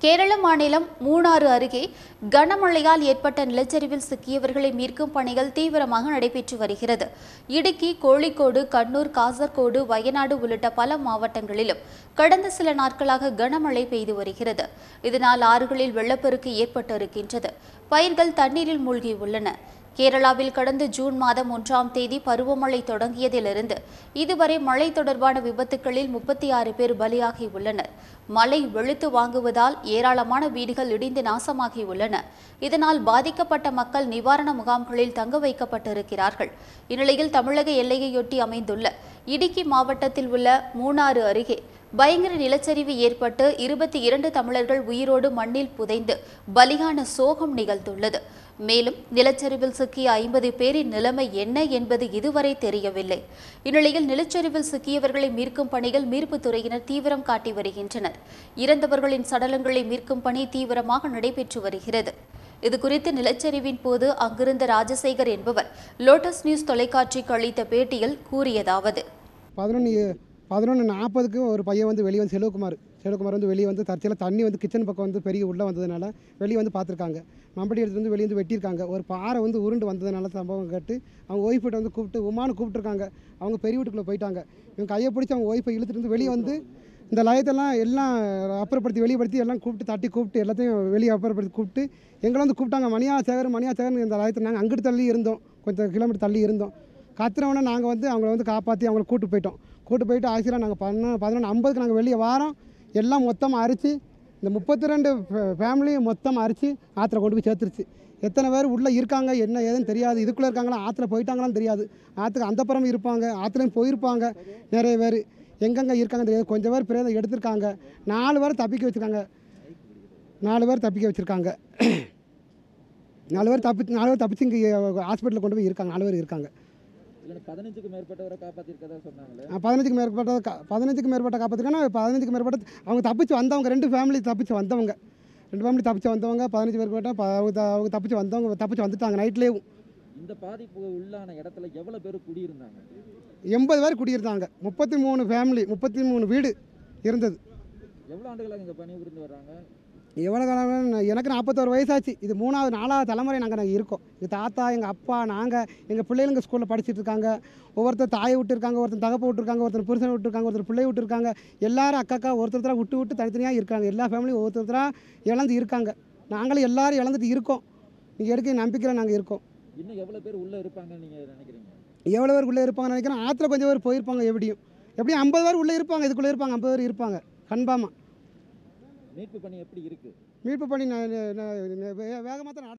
கேரள மாநிலம் மூணாறு அருகே கனமழையால் ஏற்பட்ட நிலச்சரிவில் சிக்கியவர்களை மீட்கும் பணிகள் தீவிரமாக நடைபெற்று வருகிறது இடுக்கி கோழிக்கோடு கண்ணூர் காசர்கோடு வயநாடு உள்ளிட்ட பல மாவட்டங்களிலும் கடந்த சில நாட்களாக கனமழை பெய்து வருகிறது இதனால் ஆறுகளில் வெள்ளப்பெருக்கு ஏற்பட்டு இருக்கின்றது பயிர்கள் தண்ணீரில் மூழ்கியுள்ளன கேரளாவில் கடந்த ஜூன் மாதம் ஒன்றாம் தேதி பருவமழை தொடங்கியதிலிருந்து இதுவரை மழை தொடர்பான விபத்துகளில் முப்பத்தி ஆறு பேர் பலியாகியுள்ளனர் மழை வெளுத்து வாங்குவதால் ஏராளமான வீடுகள் இடிந்து நாசமாகியுள்ளன இதனால் பாதிக்கப்பட்ட மக்கள் நிவாரண முகாம்களில் தங்க வைக்கப்பட்டிருக்கிறார்கள் இந்நிலையில் தமிழக எல்லையையொட்டி அமைந்துள்ள இடுக்கி மாவட்டத்தில் உள்ள மூணாறு அருகே பயங்கர நிலச்சரிவு ஏற்பட்டு இருபத்தி இரண்டு தமிழர்கள் உயிரோடு மண்ணில் புதைந்து பலியான சோகம் நிகழ்ந்துள்ளது மேலும் நிலச்சரிவில் சிக்கிய ஐம்பது பேரின் நிலைமை என்ன என்பது இதுவரை தெரியவில்லை இந்நிலையில் நிலச்சரிவில் சிக்கியவர்களை மீட்கும் பணிகள் மீட்புத் துறையினர் தீவிரம் காட்டி வருகின்றனர் இறந்தவர்களின் சடலங்களை மீட்கும் பணி தீவிரமாக நடைபெற்று வருகிறது இதுகுறித்து நிலச்சரிவின் போது அங்கிருந்த ராஜசேகர் என்பவர் லோட்டஸ் நியூஸ் தொலைக்காட்சிக்கு அளித்த பேட்டியில் கூறியதாவது பதினொன்று பதினொன்று நாற்பதுக்கு ஒரு பையன் வந்து வெளியே வந்து செல்வகுமார் செல்வகுமார் வந்து வெளியே வந்து தற்செயலாக தண்ணி வந்து கிச்சன் பக்கம் வந்து பெரிய உள்ளே வந்ததுனால வெளியே வந்து பார்த்துருக்காங்க மம்பட்டி எடுத்து வந்து வெளியே வந்து வெட்டியிருக்காங்க ஒரு பாறை வந்து உருண்டு வந்ததுனால சம்பவம் கேட்டு அவங்க ஒய்ஃபிட்ட வந்து கூப்பிட்டு உமானு கூப்பிட்டுருக்காங்க அவங்க பெரிய வீட்டுக்குள்ளே போயிட்டாங்க இவங்க கையை பிடிச்சி அவங்க ஒய்ஃபை இழுத்துட்டு வந்து வெளியே வந்து இந்த லயத்தெல்லாம் எல்லாம் அப்புறப்படுத்தி வெளிப்படுத்தி எல்லாம் கூப்பிட்டு தட்டி கூப்பிட்டு எல்லாத்தையும் வெளியே அப்புறப்படுத்தி கூப்பிட்டு எங்களை வந்து கூப்பிட்டாங்க மணியா சேகர் மணியா சேகர்னு இந்த லயத்தை நாங்கள் அங்கிட்டு தள்ளி இருந்தோம் கொஞ்சம் கிலோமீட்டர் தள்ளி இருந்தோம் கத்துறவொடனே நாங்கள் வந்து அவங்கள வந்து காப்பாற்றி அவங்கள கூட்டு போயிட்டோம் கூட்டு போயிட்டு ஆக்சுவலாக நாங்கள் பண்ண பதினொன்று ஐம்பதுக்கு நாங்கள் வெளியே வாரோம் எல்லாம் மொத்தமாக அரிச்சு இந்த முப்பத்தி ரெண்டு ஃபேமிலியும் மொத்தமாக அரிச்சு ஆற்றுல கொண்டு போய் சேர்த்துருச்சு எத்தனை பேர் உள்ளே இருக்காங்க என்ன ஏதுன்னு தெரியாது இதுக்குள்ளே இருக்காங்களா ஆற்றுல போயிட்டாங்களான்னு தெரியாது ஆற்றுக்கு அந்த புறம் இருப்பாங்க ஆற்றுலையும் போயிருப்பாங்க நிறைய பேர் எங்கெங்கே இருக்காங்க தெரியாது கொஞ்சம் பேர் பிரேதம் எடுத்திருக்காங்க நாலு பேர் தப்பிக்க வச்சுருக்காங்க நாலு பேர் தப்பிக்க வச்சுருக்காங்க நாலு பேர் தப்பி நாலு பேர் தப்பிச்சு இங்கே ஹாஸ்பிட்டலில் கொண்டு போய் இருக்காங்க நாலு பேர் இருக்காங்க இல்லை பதினஞ்சுக்கு மேற்பட்டவரை காப்பாற்றிருக்கதா சொன்னாங்களே அஹ் பதினஞ்சுக்கு மேற்பட்ட கா- பதினஞ்சுக்கு மேற்பட்ட காப்பாற்றிருக்காங்க பதினஞ்சுக்கு மேற்பட்ட அவங்க தப்பிச்சு வந்தவங்க ரெண்டு ஃபேமிலி தப்பிச்சு வந்தவங்க ரெண்டு ஃபேமிலி தப்பிச்சு வந்தவங்க பதினஞ்சு மேற்பட்ட ப- அவங்க த- அவங்க தப்பிச்சு வந்தவங்க தப்பிச்சு வந்துட்டாங்க நைட்லேயும் இந்த பாதிப்பு உள்ளான இடத்துல எவ்வளோ பேர் குடியிருந்தாங்க எண்பது பேர் குடியிருந்தாங்க முப்பத்தி மூணு ஃபேமிலி முப்பத்தி மூணு வீடு இருந்தது எவ்வளோ ஆண்டுகளாக இங்கே பணிபுரிந்து வர்றாங்க எவ்வளோ காலம் எனக்கு நாற்பத்தோரு வயசாச்சு இது மூணாவது நாலாவது தலைமுறை நாங்கள் நாங்கள் இருக்கோம் எங்கள் தாத்தா எங்கள் அப்பா நாங்கள் எங்கள் பிள்ளைங்க ஸ்கூலில் படிச்சுட்டு இருக்காங்க ஒவ்வொருத்தர் தாயை விட்டுருக்காங்க ஒருத்தர் தகப்பை விட்டுருக்காங்க ஒருத்தர் புருஷனை விட்டுருக்காங்க ஒருத்தர் பிள்ளை விட்டுருக்காங்க எல்லாரும் அக்காக்கா ஒருத்தர் விட்டு விட்டு தனித்தனியாக இருக்காங்க எல்லா ஃபேமிலியும் ஒருத்தராக இழந்து இருக்காங்க நாங்களும் எல்லாரும் இழந்துட்டு இருக்கோம் நீங்கள் எடுக்க நம்பிக்கையில் நாங்கள் இருக்கோம் இன்னும் எவ்வளோ பேர் உள்ளே இருப்பாங்கன்னு நீங்கள் நினைக்கிறீங்க எவ்வளோ பேர் உள்ளே இருப்பாங்கன்னு நினைக்கிறேன் ஆற்றுல கொஞ்சம் பேர் போயிருப்பாங்க எப்படியும் எப்படியும் ஐம்பது பேர் உள்ளே இருப்பாங்க இதுக்குள்ளே இருப்பாங்க ஐம்பது பேர் இருப்பாங்க கன்ஃபார்மாக மீட்பு பணி எப்படி இருக்குது மீட்பு பண்ணி வேகமாக தான்